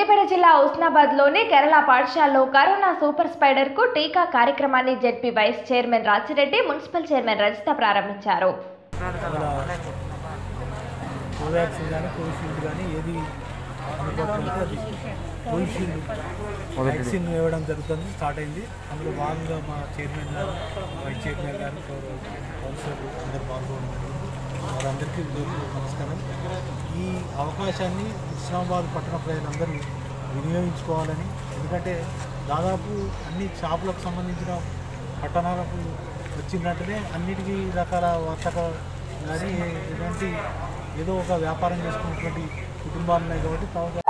సిద్దిపేట జిల్లా ఉస్నాబాద్లోని కేరళ పాఠశాలలో corona super స్పైడర్కు టీకా కార్యక్రమాన్ని ZP vice chairman Rajireddy municipal chairman Rajitha ప్రారంభించారు కోవాక్సిన్ కానీ కోవిషీల్డ్ కానీ ఏది అందుబాటులో ఉంటే అది కోవిషీల్డ్ వ్యాక్సిన్ ఇవ్వడం జరుగుతుంది స్టార్ట్ అయింది అందులో భాగంగా మా చైర్మన్ గారు వైస్ చైర్మన్ గారు కౌన్సిలర్ అందరు పాల్గొనడం జరిగింది. వారందరికీ హృదయపూర్వక నమస్కారం ఈ అవకాశాన్ని ఇస్లామాబాద్ పట్టణ ప్రజలందరూ వినియోగించుకోవాలని ఎందుకంటే దాదాపు అన్ని షాపులకు సంబంధించిన పట్టణాలకు వచ్చిందంటేనే అన్నిటికీ రకాల వర్తక కానీ ఎటువంటి ఏదో ఒక వ్యాపారం చేసుకున్నటువంటి కుటుంబాలు ఉన్నాయి కాబట్టి కావున